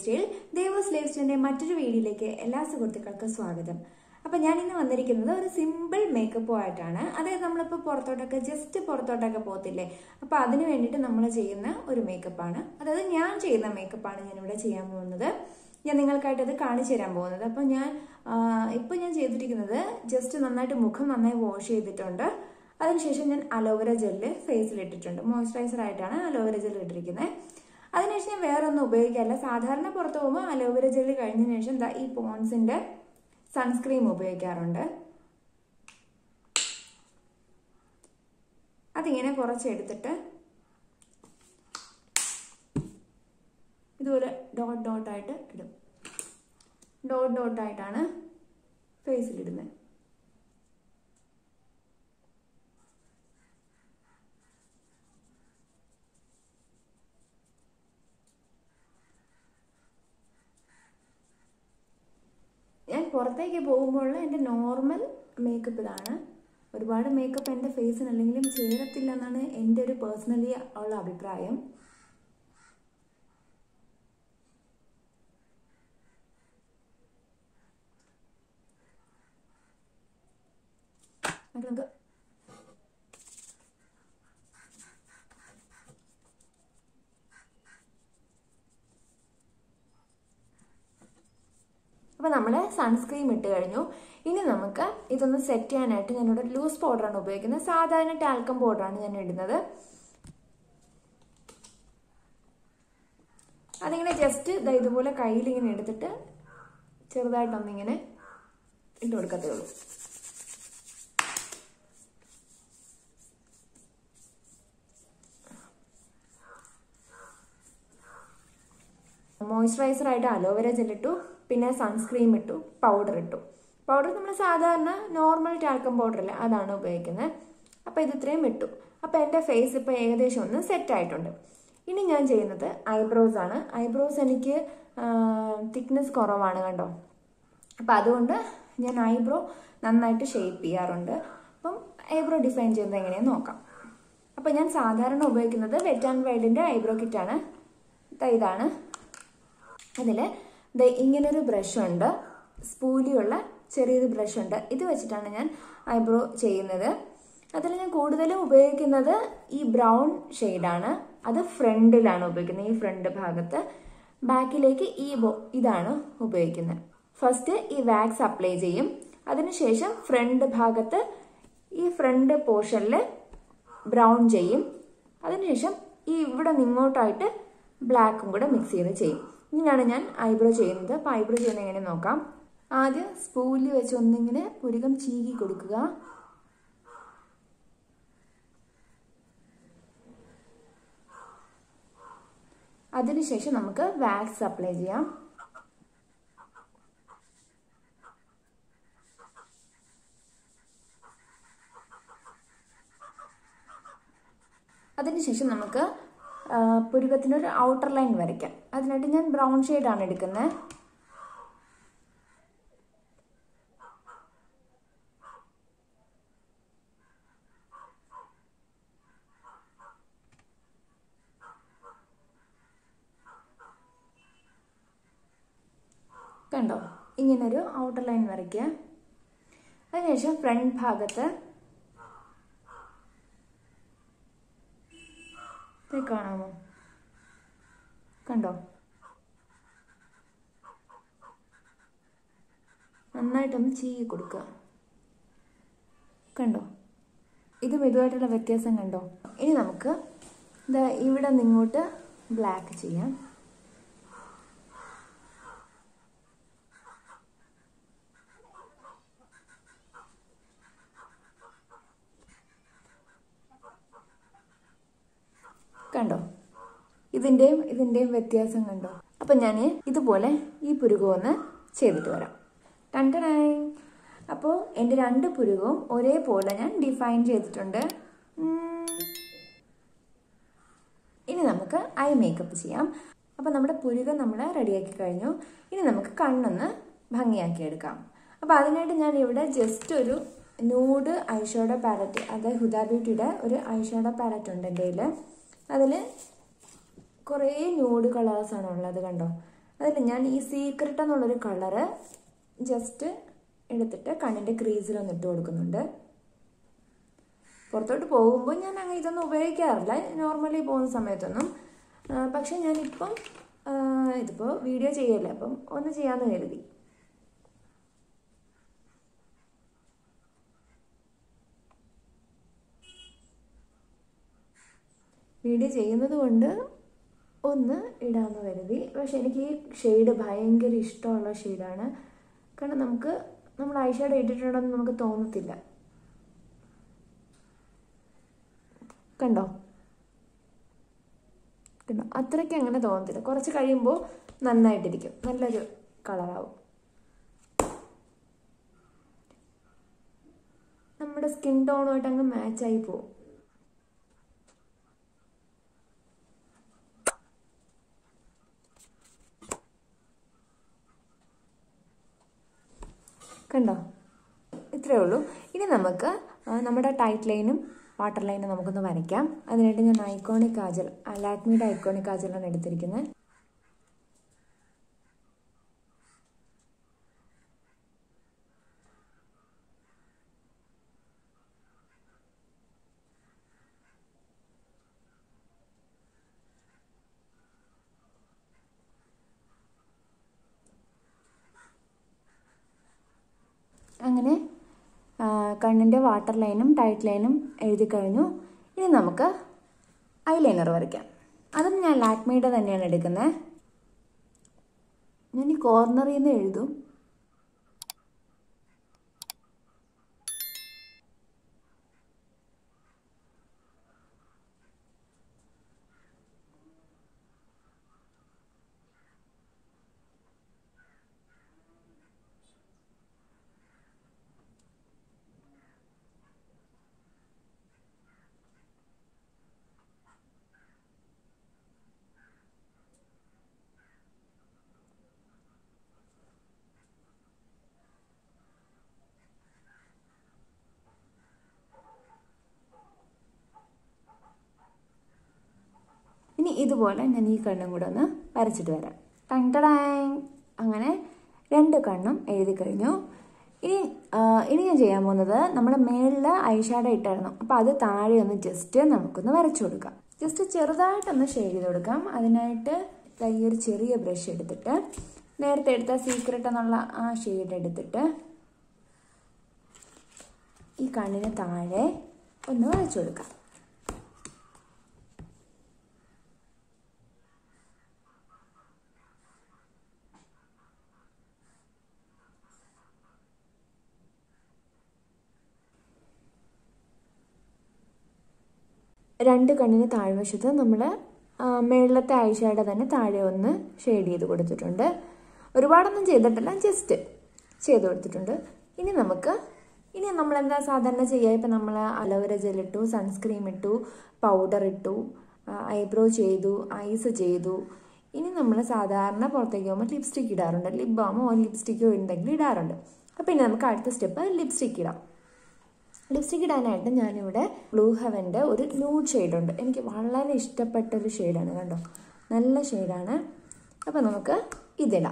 style ദേവോസ് life സ്റ്റൈലിന്റെ മറ്റൊരു വീഡിയോയിലേക്ക് എല്ലാ സുഹൃത്തുക്കൾക്കും സ്വാഗതം അപ്പൊ ഞാൻ ഇന്ന് വന്നിരിക്കുന്നത് ഒരു സിമ്പിൾ മേക്കപ്പും ആയിട്ടാണ് അതായത് നമ്മളിപ്പോൾ പുറത്തോട്ടൊക്കെ ജസ്റ്റ് പുറത്തോട്ടൊക്കെ പോകത്തില്ലേ അപ്പൊ അതിന് വേണ്ടിയിട്ട് നമ്മൾ ചെയ്യുന്ന ഒരു മേക്കപ്പാണ് അതായത് ഞാൻ ചെയ്യുന്ന മേക്കപ്പാണ് ഞാൻ ഇവിടെ ചെയ്യാൻ പോകുന്നത് ഞാൻ നിങ്ങൾക്കായിട്ട് അത് കാണിച്ചു തരാൻ പോകുന്നത് അപ്പൊ ഞാൻ ഇപ്പൊ ഞാൻ ചെയ്തിരിക്കുന്നത് ജസ്റ്റ് നന്നായിട്ട് മുഖം നന്നായി വാഷ് ചെയ്തിട്ടുണ്ട് അതിനുശേഷം ഞാൻ അലോവേര ജെല്ല് ഫേസിൽ ഇട്ടിട്ടുണ്ട് മോയ്സ്ചറൈസർ ആയിട്ടാണ് അലോവേര ജെല്ല് ഇട്ടിരിക്കുന്നത് അതിനുശേഷം ഞാൻ വേറെ ഒന്നും ഉപയോഗിക്കാറില്ല സാധാരണ പുറത്ത് പോകുമ്പോൾ അലോവേര ജെല്ല് കഴിഞ്ഞതിന് ശേഷം ദാ ഈ പോൺസിന്റെ സൺസ്ക്രീം ഉപയോഗിക്കാറുണ്ട് അതിങ്ങനെ കുറച്ചെടുത്തിട്ട് ഇതുപോലെ ഡോട്ട് ഡോട്ടായിട്ട് ഇടും ഡോട്ട് ഡോട്ടായിട്ടാണ് ഫേസിലിടുന്നത് ഞാൻ പുറത്തേക്ക് പോകുമ്പോൾ എൻ്റെ നോർമൽ മേക്കപ്പ് ഇതാണ് ഒരുപാട് മേക്കപ്പ് എൻ്റെ ഫേസിന് അല്ലെങ്കിലും ചേരത്തില്ല എന്നാണ് എൻ്റെ ഒരു പേഴ്സണലി ഉള്ള അഭിപ്രായം നമുക്ക് അപ്പോൾ നമ്മൾ സൺസ്ക്രീം ഇട്ട് കഴിഞ്ഞു ഇനി നമുക്ക് ഇതൊന്ന് സെറ്റ് ചെയ്യാനായിട്ട് ഞാനിവിടെ ലൂസ് പൗഡറാണ് ഉപയോഗിക്കുന്നത് സാധാരണ ടാൽക്കം പൗഡറാണ് ഞാൻ ഇടുന്നത് അതിങ്ങനെ ജസ്റ്റ് ഇതുപോലെ കയ്യിൽ ഇങ്ങനെ എടുത്തിട്ട് ചെറുതായിട്ടൊന്നിങ്ങനെ ഇട്ട് കൊടുക്കത്തേ ഉള്ളൂ മോയ്സ്ചറൈസർ ആയിട്ട് അലോവേര ജെൽ ഇട്ടു പിന്നെ സൺസ്ക്രീം ഇട്ടു പൗഡർ ഇട്ടു പൗഡർ നമ്മൾ സാധാരണ നോർമൽ ടാൽക്കം പൗഡർ അല്ല അതാണ് ഉപയോഗിക്കുന്നത് അപ്പോൾ ഇത് ഇത്രയും ഇട്ടു അപ്പോൾ എൻ്റെ ഫേസ് ഇപ്പോൾ ഏകദേശം ഒന്ന് സെറ്റ് ആയിട്ടുണ്ട് ഇനി ഞാൻ ചെയ്യുന്നത് ഐബ്രോസ് ആണ് ഐബ്രോസ് എനിക്ക് തിക്നെസ് കുറവാണ് കണ്ടോ അപ്പം അതുകൊണ്ട് ഞാൻ ഐബ്രോ നന്നായിട്ട് ഷേപ്പ് ചെയ്യാറുണ്ട് അപ്പം ഐബ്രോ ഡിസൈൻ ചെയ്യുന്നത് എങ്ങനെയാണെന്ന് നോക്കാം അപ്പം ഞാൻ സാധാരണ ഉപയോഗിക്കുന്നത് വെറ്റ് ആൻഡ് വൈഡിൻ്റെ ഐബ്രോ കിറ്റാണ് ഇതാണ് അതിൽ ഇങ്ങനൊരു ബ്രഷ് ഉണ്ട് സ്പൂലിയുള്ള ചെറിയൊരു ബ്രഷ് ഉണ്ട് ഇത് വെച്ചിട്ടാണ് ഞാൻ ഐബ്രോ ചെയ്യുന്നത് അതിൽ ഞാൻ കൂടുതലും ഉപയോഗിക്കുന്നത് ഈ ബ്രൗൺ ഷെയ്ഡാണ് അത് ഫ്രണ്ടിലാണ് ഉപയോഗിക്കുന്നത് ഈ ഫ്രണ്ട് ഭാഗത്ത് ബാക്കിലേക്ക് ഈ ഇതാണ് ഉപയോഗിക്കുന്നത് ഫസ്റ്റ് ഈ വാക്സ് അപ്ലൈ ചെയ്യും അതിനുശേഷം ഫ്രണ്ട് ഭാഗത്ത് ഈ ഫ്രണ്ട് പോർഷനിൽ ബ്രൗൺ ചെയ്യും അതിനുശേഷം ഈ ഇവിടെ നിങ്ങോട്ടായിട്ട് ബ്ലാക്കും കൂടെ മിക്സ് ചെയ്ത് ചെയ്യും ഇങ്ങനെയാണ് ഞാൻ ഐബ്രോ ചെയ്യുന്നത് അപ്പോൾ ഐബ്രോ ചെയ്യുന്നത് എങ്ങനെ നോക്കാം ആദ്യം സ്പൂലിൽ വെച്ച് ഒന്നിങ്ങനെ പുരുകം ചീകി കൊടുക്കുക അതിനുശേഷം നമുക്ക് വാക്സ് അപ്ലൈ ചെയ്യാം അതിനുശേഷം നമുക്ക് പുരുകത്തിനൊരു ഔട്ടർ ലൈൻ വരയ്ക്കാം അതിനായിട്ട് ഞാൻ ബ്രൗൺ ഷെയ്ഡാണ് എടുക്കുന്നത് കണ്ടോ ഇങ്ങനൊരു ഔട്ടർ ലൈൻ വരയ്ക്കുക അതിനുശേഷം ഫ്രണ്ട് ഭാഗത്ത് കാണാമോ കണ്ടോ നന്നായിട്ടൊന്ന് ചീകി കൊടുക്കുക കണ്ടോ ഇത് ഇതുമായിട്ടുള്ള വ്യത്യാസം കണ്ടോ ഇനി നമുക്ക് ഇതാ ഇവിടെ നിങ്ങോട്ട് ബ്ലാക്ക് ചെയ്യാം കണ്ടോ ഇതിൻ്റെയും ഇതിൻ്റെയും വ്യത്യാസം കണ്ടോ അപ്പം ഞാൻ ഇതുപോലെ ഈ പുരുകം ഒന്ന് ചെയ്തിട്ട് വരാം കണ്ടനായി അപ്പോൾ എൻ്റെ രണ്ട് പുരുകവും ഒരേപോലെ ഞാൻ ഡിഫൈൻ ചെയ്തിട്ടുണ്ട് ഇനി നമുക്ക് ഐ മേക്കപ്പ് ചെയ്യാം അപ്പോൾ നമ്മുടെ പുരുകം നമ്മൾ റെഡിയാക്കി കഴിഞ്ഞു ഇനി നമുക്ക് കണ്ണൊന്ന് ഭംഗിയാക്കി എടുക്കാം അപ്പോൾ അതിനായിട്ട് ഞാൻ ഇവിടെ ജസ്റ്റ് ഒരു നൂഡ് ഐഷോഡോ പാലറ്റ് അതായത് ഹുദ ബ്യൂട്ടിയുടെ ഒരു ഐഷോഡോ പാലറ്റ് ഉണ്ട് എൻ്റെ കയ്യിൽ അതിൽ കുറേ ന്യൂഡ് കളേഴ്സാണ് ഉള്ളത് കണ്ടോ അതിൽ ഞാൻ ഈ സീക്രട്ട് എന്നുള്ളൊരു കളറ് ജസ്റ്റ് എടുത്തിട്ട് കണ്ണിൻ്റെ ക്രീസിലൊന്ന് ഇട്ട് കൊടുക്കുന്നുണ്ട് പുറത്തോട്ട് പോകുമ്പോൾ ഞാൻ അങ്ങനെ ഇതൊന്നും ഉപയോഗിക്കാറില്ല നോർമലി പോകുന്ന സമയത്തൊന്നും ആ, പക്ഷെ ഞാനിപ്പം ആ, ഇതിപ്പോൾ വീഡിയോ ചെയ്യല്ലേ അപ്പം ഒന്ന് ചെയ്യാമെന്ന് കരുതി വീഡിയോ ചെയ്യുന്നത് കൊണ്ട് ഒന്ന് ഇടാമെന്ന് കരുതി പക്ഷെ എനിക്ക് ഈ ഷെയ്ഡ് ഭയങ്കര ഇഷ്ടമുള്ള ഷെയ്ഡാണ് കാരണം നമുക്ക് നമ്മൾ ഐഷാഡ് ഇട്ടിട്ടുണ്ടെന്ന് നമുക്ക് തോന്നത്തില്ല കണ്ടോ കണ്ടോ അത്രയ്ക്ക് അങ്ങനെ തോന്നത്തില്ല കുറച്ച് കഴിയുമ്പോൾ നന്നായിട്ടിരിക്കും നല്ലൊരു കളറാവും നമ്മുടെ സ്കിൻ ടോണുമായിട്ട് അങ്ങ് മാച്ചായി പോവും കണ്ടോ ഇത്രയേ ഉള്ളൂ ഇനി നമുക്ക് ആ, നമ്മുടെ ടൈറ്റ് ലൈനും വാട്ടർ ലൈനും നമുക്കൊന്ന് വരയ്ക്കാം അതിനായിട്ട് ഞാൻ ഐക്കോണിക് കാജൽ ലാക്മിയുടെ ഐക്കോണിക് കാജലാണ് എടുത്തിരിക്കുന്നത് അങ്ങനെ ആ, കണ്ണിൻ്റെ വാട്ടർ ലൈനും ടൈറ്റ് ലൈനും എഴുതി കഴിഞ്ഞു ഇനി നമുക്ക് ഐലൈനർ വരയ്ക്കാം അതും ഞാൻ ലാക്മിയുടെ തന്നെയാണ് എടുക്കുന്നത് ഞാൻ ഈ കോർണറിൽ നിന്ന് എഴുതും ഇനി ഇതുപോലെ ഞാൻ ഈ കണ്ണും കൂടെ ഒന്ന് വരച്ചിട്ട് വരാം ടങ് ടടാങ് അങ്ങനെ രണ്ട് കണ്ണും എഴുതി കഴിഞ്ഞു ഇനി ആ, ഇനി ഞാൻ ചെയ്യാൻ പോകുന്നത് നമ്മുടെ മേളിൽ ഐഷാഡോ ഇട്ടായിരുന്നു അപ്പോൾ അത് താഴെ ഒന്ന് ജസ്റ്റ് നമുക്കൊന്ന് വരച്ചു കൊടുക്കാം ജസ്റ്റ് ചെറുതായിട്ടൊന്ന് ഷെയ്ഡ് ചെയ്ത് കൊടുക്കാം അതിനായിട്ട് ദാ ഈ ഒരു ചെറിയ ബ്രഷ് എടുത്തിട്ട് നേരത്തെ എടുത്ത സീക്രട്ട് എന്നുള്ള ആ ഷെയ്ഡ് എടുത്തിട്ട് ഈ കണ്ണിന് താഴെ ഒന്ന് വരച്ചു കൊടുക്കാം രണ്ട് കണ്ണിന് താഴ്വശത്ത് നമ്മൾ മേളിലത്തെ ഐഷാഡോ തന്നെ താഴെ ഒന്ന് ഷെയ്ഡ് ചെയ്ത് കൊടുത്തിട്ടുണ്ട് ഒരുപാടൊന്നും ചെയ്തിട്ടില്ല ജസ്റ്റ് ചെയ്ത് കൊടുത്തിട്ടുണ്ട് ഇനി നമുക്ക് ഇനി നമ്മൾ എന്താ സാധാരണ ചെയ്യുക ഇപ്പം നമ്മൾ അലോവേര ജെൽ ഇട്ടു സൺസ്ക്രീം ഇട്ടു പൗഡർ ഇട്ടു ഐബ്രോ ചെയ്തു ഐസ് ചെയ്തു ഇനി നമ്മൾ സാധാരണ പുറത്തേക്ക് പോകുമ്പോൾ ലിപ്സ്റ്റിക് ഇടാറുണ്ട് ലിപ് ബാമോ ലിപ്സ്റ്റിക്കോ ഉണ്ടെങ്കിൽ ഇടാറുണ്ട് അപ്പം ഇനി നമുക്ക് അടുത്ത സ്റ്റെപ്പ് ലിപ്സ്റ്റിക് ഇടാം ലിപ്സ്റ്റിക് ഇടാനായിട്ട് ഞാനിവിടെ ബ്ലൂ ഹെവൻ്റെ ഒരു ന്യൂഡ് ഷെയ്ഡുണ്ട് എനിക്ക് വളരെ ഇഷ്ടപ്പെട്ട ഒരു ഷെയ്ഡാണ് കണ്ടോ നല്ല ഷെയ്ഡാണ് അപ്പോൾ നമുക്ക് ഇതിടാം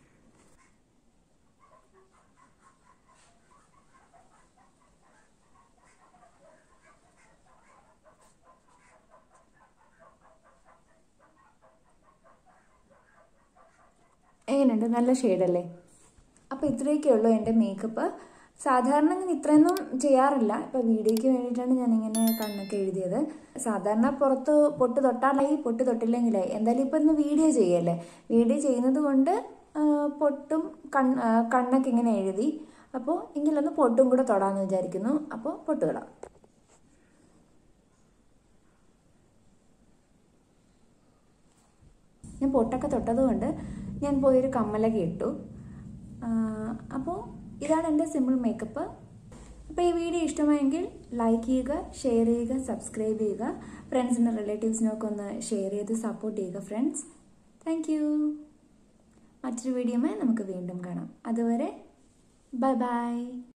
എങ്ങനെയുണ്ട് നല്ല ഷെയ്ഡല്ലേ അപ്പോൾ ഇത്രയൊക്കെ ഉള്ളൂ എൻ്റെ മേക്കപ്പ് സാധാരണ ഞാൻ ഇത്രയൊന്നും ചെയ്യാറില്ല ഇപ്പോൾ വീഡിയോയ്ക്ക് വേണ്ടിയിട്ടാണ് ഞാനിങ്ങനെ കണ്ണൊക്കെ എഴുതിയത് സാധാരണ പുറത്ത് പൊട്ട് തൊട്ടാലായി പൊട്ട് തൊട്ടില്ലെങ്കിലായി എന്തായാലും ഇപ്പോൾ ഇന്ന് വീഡിയോ ചെയ്യല്ലേ വീഡിയോ ചെയ്യുന്നത് കൊണ്ട് ആ, പൊട്ടും കണ്ണ് ആ, കണ്ണൊക്കെ ഇങ്ങനെ എഴുതി അപ്പോൾ എങ്കിലൊന്ന് പൊട്ടും കൂടെ തൊടാമെന്ന് വിചാരിക്കുന്നു അപ്പോൾ പൊട്ട് തൊടാം ഞാൻ പൊട്ടൊക്കെ തൊട്ടതുകൊണ്ട് ഞാൻ പോയൊരു കമ്മലൊക്കെ ഇട്ടു അപ്പോൾ ഇതാണ് എൻ്റെ സിമ്പിൾ മേക്കപ്പ് അപ്പോൾ ഈ വീഡിയോ ഇഷ്ടമായെങ്കിൽ ലൈക്ക് ചെയ്യുക ഷെയർ ചെയ്യുക സബ്സ്ക്രൈബ് ചെയ്യുക ഫ്രണ്ട്സിനും റിലേറ്റീവ്സിനൊക്കെ ഒന്ന് ഷെയർ ചെയ്ത് സപ്പോർട്ട് ചെയ്യുക ഫ്രണ്ട്സ് താങ്ക് യു മറ്റൊരു വീഡിയോമായി നമുക്ക് വീണ്ടും കാണാം അതുവരെ ബൈ ബൈ